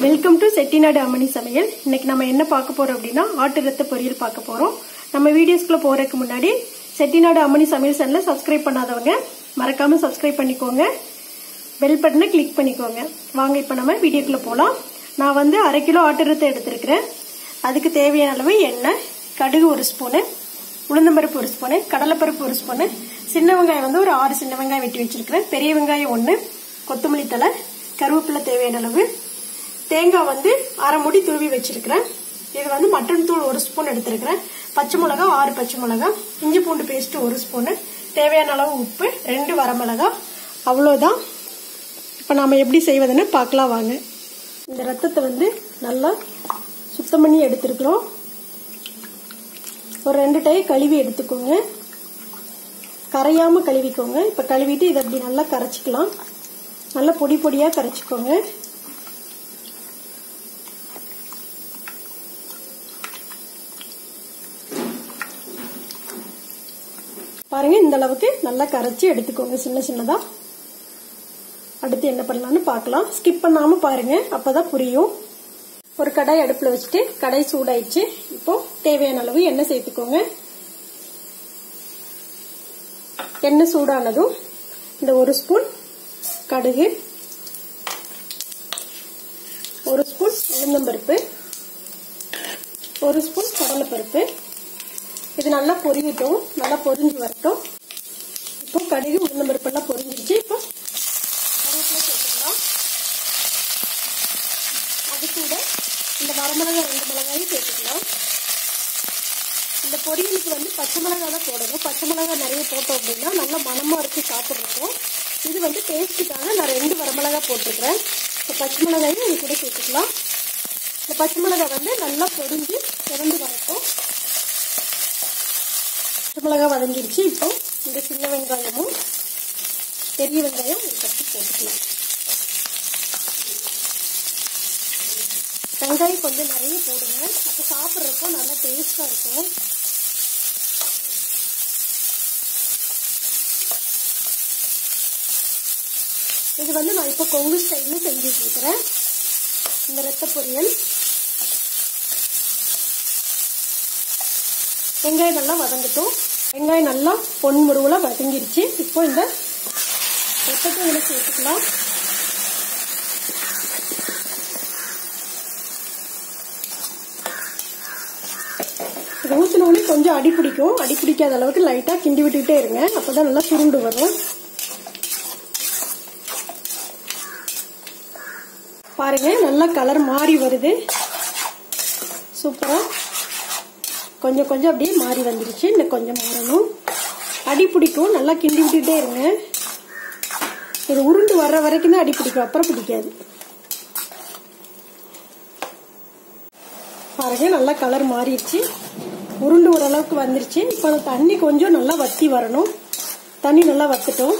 welcome to Chettinad அம்மணி சமையல் இன்னைக்கு நம்ம என்ன பார்க்க போறோம் அப்படின்னா ஆட்டு ரத்த பொரியல் பார்க்க போறோம் நம்ம வீடியோஸ்க்குள்ள போறதுக்கு முன்னாடி செட்டிநாடு அம்மணி சமையல் சேனலை சப்ஸ்கிரைப் பண்ணாதவங்க மறக்காம சப்ஸ்கிரைப் பண்ணிக்கோங்க பெல் பட்டனை கிளிக் பண்ணிக்கோங்க வாங்க இப்போ நம்ம வீடியோக்குள்ள போகலாம் நான் வந்து அரை கிலோ ஆட்டு ரத்தம் எடுத்திருக்கிறேன் அதுக்கு தேவையான அளவு எண்ணெய் கடுகு ஒரு ஸ்பூனு உளுந்தம்பருப்பு ஒரு ஸ்பூனு கடலைப்பருப்பு ஒரு ஸ்பூனு சின்ன வெங்காயம் வந்து ஒரு ஆறு சின்ன வெங்காயம் வெட்டி வச்சிருக்கிறேன் பெரிய வெங்காயம் ஒன்று கொத்தமல்லி தலை கருவேப்பிலை தேவையான அளவு தேங்காய் வந்து அரை முடி துருவி வச்சிருக்கிறேன் இது வந்து மட்டன் தூள் ஒரு ஸ்பூன் எடுத்திருக்கிறேன் பச்சை மிளகா ஆறு பச்சை மிளகா இஞ்சி பூண்டு பேஸ்ட் ஒரு ஸ்பூனு தேவையான அளவு உப்பு ரெண்டு வரமிளகா அவ்வளோதான் இப்போ நாம் எப்படி செய்வதுன்னு பார்க்கலாம் வாங்க இந்த ரத்தத்தை வந்து நல்லா சுத்தம் பண்ணி எடுத்துருக்குறோம் ஒரு ரெண்டு டை கழுவி எடுத்துக்கோங்க கரையாம கழுவிக்கோங்க இப்போ கழுவிட்டு இதை அப்படி நல்லா கரைச்சிக்கலாம் நல்லா பொடி பொடியாக கரைச்சிக்கோங்க பாருங்க இந்த அளவுக்கு நல்லா கரைச்சி எடுத்துக்கோங்க சின்ன சின்னதா அடுத்து என்ன பண்ணலாம்னு பார்க்கலாம் ஸ்கிப் பண்ணாம பாருங்க அப்பதான் புரியும் ஒரு கடாய் அடுப்புல வச்சுட்டு கடாய் சூடாயிடுச்சு இப்போ தேவையான அளவு எண்ணெய் சேர்த்துக்கோங்க எண்ணெய் சூடானதும் இந்த ஒரு ஸ்பூன் கடுகு ஒரு ஸ்பூன் உளுந்தம்பருப்பு ஒரு ஸ்பூன் கடலைப்பருப்பு இது நல்லா பொரியட்டும் நல்லா பொரிஞ்சு வரட்டும் இப்போ கடுகு உளுந்தம்பருப்பு எல்லாம் பொரிஞ்சிருச்சு இப்போ கருவேப்பிலை சேர்த்துக்கலாம் அது கூட இந்த வரமிளகாய் ரெண்டு மிளகாயும் சேர்த்துக்கலாம் இந்த பொரியலுக்கு வந்து பச்சை மிளகாய் தான் போடணும் பச்சை மிளகாய் நிறைய போட்டோம் அப்படின்னா நல்லா மனமா இருக்கு சாப்பிட்றோம் இது வந்து டேஸ்ட்டுக்காக நான் ரெண்டு வரமிளகாய் போட்டிருக்கிறேன் இப்போ பச்சை மிளகாயும் இது கூட சேர்த்துக்கலாம் இந்த பச்சை மிளகாய் வந்து நல்லா பொரிஞ்சு திறந்து வரட்டும் பச்சை மிளகாய் வதங்கிருச்சு இப்போ இந்த சின்ன வெங்காயமும் பெரிய வெங்காயம் ஒரு கட்டு போட்டுக்கலாம் வெங்காயம் கொஞ்சம் நிறைய போடுங்க அப்போ சாப்பிட்றப்போ நல்லா டேஸ்டாக இருக்கும் இது வந்து நான் இப்போ கொங்கு ஸ்டைலில் செஞ்சுட்டு இருக்கிறேன் இந்த ரத்த பொரியல் வெங்காயம் நல்லா வதங்கட்டும் வெங்காயம் நல்லா பொன் முருவலாக வதங்கிருச்சு இப்போ இந்த ரத்தத்தை இதில் சேர்த்துக்கலாம் இது ஊற்றினோடனே கொஞ்சம் அடி பிடிக்கும் அடி பிடிக்காத அளவுக்கு லைட்டாக கிண்டி விட்டுக்கிட்டே இருங்க அப்போதான் நல்லா சுருண்டு வரும் பாருங்க நல்லா கலர் மாறி வருது சூப்பரா கொஞ்சம் கொஞ்சம் அப்படியே மாறி வந்துருச்சு இன்னும் கொஞ்சம் மாறணும் அடி பிடிக்கும் நல்லா கிண்டி விட்டுட்டே இருங்க இது உருண்டு வர்ற வரைக்கும் தான் அடி பிடிக்கும் அப்புறம் பிடிக்காது பாருங்க நல்லா கலர் மாறிடுச்சு உருண்டு ஓரளவுக்கு வந்துருச்சு இப்போ தண்ணி கொஞ்சம் நல்லா வத்தி வரணும் தண்ணி நல்லா வத்துட்டோம்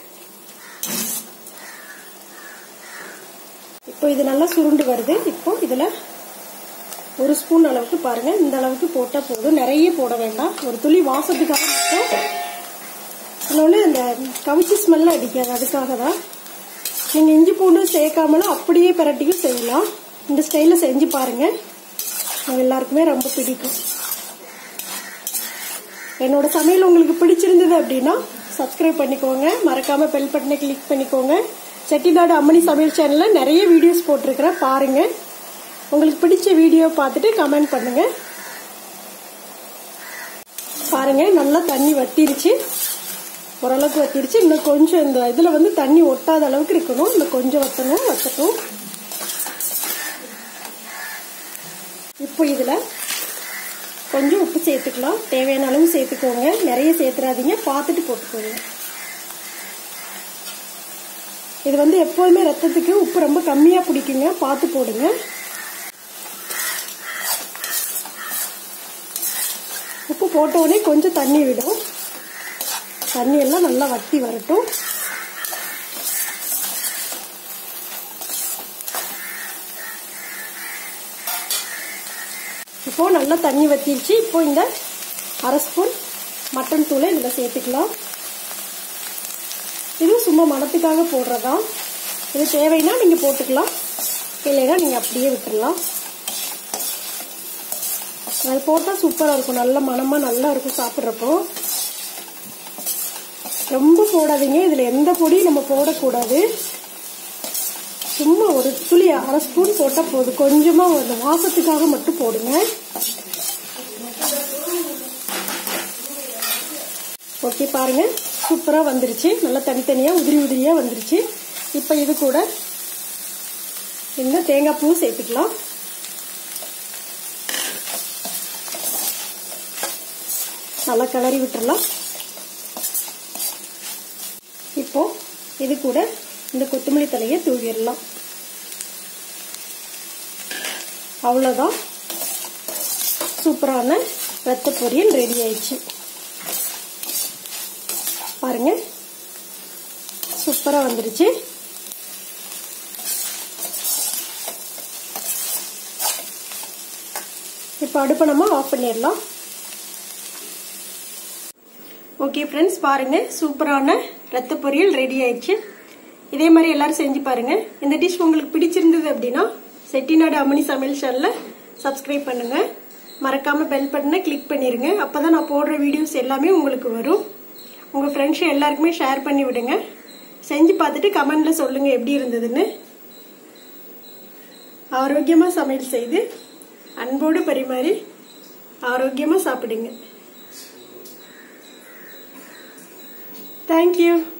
இப்போ இது நல்லா சுருண்டு வருது இப்போ இதில் ஒரு ஸ்பூன் அளவுக்கு பாருங்க இந்த அளவுக்கு போட்டால் போதும் நிறைய போட வேண்டாம் ஒரு துளி வாசத்துக்காக மட்டும் இன்னொன்று இந்த கவிச்சி ஸ்மெல்ல அடிக்காது அதுக்காக தான் நீங்கள் இஞ்சி பூண்டு சேர்க்காமலும் அப்படியே பிரட்டியும் செய்யலாம் இந்த ஸ்டைலில் செஞ்சு பாருங்க அது எல்லாருக்குமே ரொம்ப பிடிக்கும் என்னோட சமையல் உங்களுக்கு பிடிச்சிருந்தது அப்படின்னா சப்ஸ்கிரைப் பண்ணிக்கோங்க மறக்காம பெல் பட்டனை கிளிக் பண்ணிக்கோங்க செட்டிநாடு அம்மணி சமையல் சேனல்ல நிறைய வீடியோஸ் போட்டிருக்கிறேன் பாருங்க உங்களுக்கு பிடிச்ச வீடியோ பார்த்துட்டு கமெண்ட் பண்ணுங்க பாருங்க நல்லா தண்ணி வத்திருச்சு ஓரளவுக்கு வத்திருச்சு இன்னும் கொஞ்சம் இந்த இதுல வந்து தண்ணி ஒட்டாத அளவுக்கு இருக்கணும் இன்னும் கொஞ்சம் வத்தணும் வத்தட்டும் இப்போ இதுல கொஞ்சம் உப்பு சேர்த்துக்கலாம் தேவையான அளவு சேர்த்துக்கோங்க நிறைய சேர்த்துறாதீங்க பார்த்துட்டு போட்டுக்கோங்க இது வந்து எப்போதுமே ரத்தத்துக்கு உப்பு ரொம்ப கம்மியா பிடிக்குங்க பார்த்து போடுங்க உப்பு போட்ட உடனே கொஞ்சம் தண்ணி விடும் தண்ணி எல்லாம் நல்லா வத்தி வரட்டும் இப்போ நல்லா தண்ணி வத்திருச்சு இப்போ இந்த அரை ஸ்பூன் மட்டன் தூளை இதில் சேர்த்துக்கலாம் இது சும்மா மணத்துக்காக போடுறதா இது தேவைன்னா நீங்கள் போட்டுக்கலாம் இல்லைன்னா நீங்கள் அப்படியே விட்டுடலாம் அது போட்டால் சூப்பராக இருக்கும் நல்ல மனமாக நல்லா இருக்கும் சாப்பிட்றப்போ ரொம்ப போடாதீங்க இதில் எந்த பொடியும் நம்ம போடக்கூடாது சும்மா ஒரு துளி அரை ஸ்பூன் போட்டால் போதும் கொஞ்சமாக அந்த வாசத்துக்காக மட்டும் போடுங்க ஓகே பாருங்க சூப்பராக வந்துருச்சு நல்லா தனித்தனியாக உதிரி உதிரியாக வந்துருச்சு இப்போ இது கூட இந்த தேங்காய் பூ சேர்த்துக்கலாம் நல்லா கிளறி விட்டுறலாம் இப்போ இது கூட இந்த கொத்தமல்லி தலையை தூவிடலாம் அவ்வளோதான் சூப்பரான ரத்த பொரியல் ரெடி ஆயிடுச்சு பாருங்க சூப்பராக வந்துருச்சு இப்போ அடுப்பை நம்ம ஆஃப் பண்ணிடலாம் ஓகே ஃப்ரெண்ட்ஸ் பாருங்க சூப்பரான ரத்த பொரியல் ரெடி ஆயிடுச்சு இதே மாதிரி எல்லாரும் செஞ்சு பாருங்க இந்த டிஷ் உங்களுக்கு பிடிச்சிருந்தது அப்படின்னா செட்டிநாடு அம்மணி சமையல் சேனலை சப்ஸ்கிரைப் பண்ணுங்க மறக்காம பெல் பட்டனை கிளிக் பண்ணிருங்க அப்பதான் நான் போடுற வீடியோஸ் எல்லாமே உங்களுக்கு வரும் உங்க ஃப்ரெண்ட்ஸ் எல்லாருக்குமே ஷேர் பண்ணி விடுங்க செஞ்சு பார்த்துட்டு கமெண்ட்ல சொல்லுங்க எப்படி இருந்ததுன்னு ஆரோக்கியமா சமையல் செய்து அன்போடு பரிமாறி ஆரோக்கியமா சாப்பிடுங்க தேங்க்யூ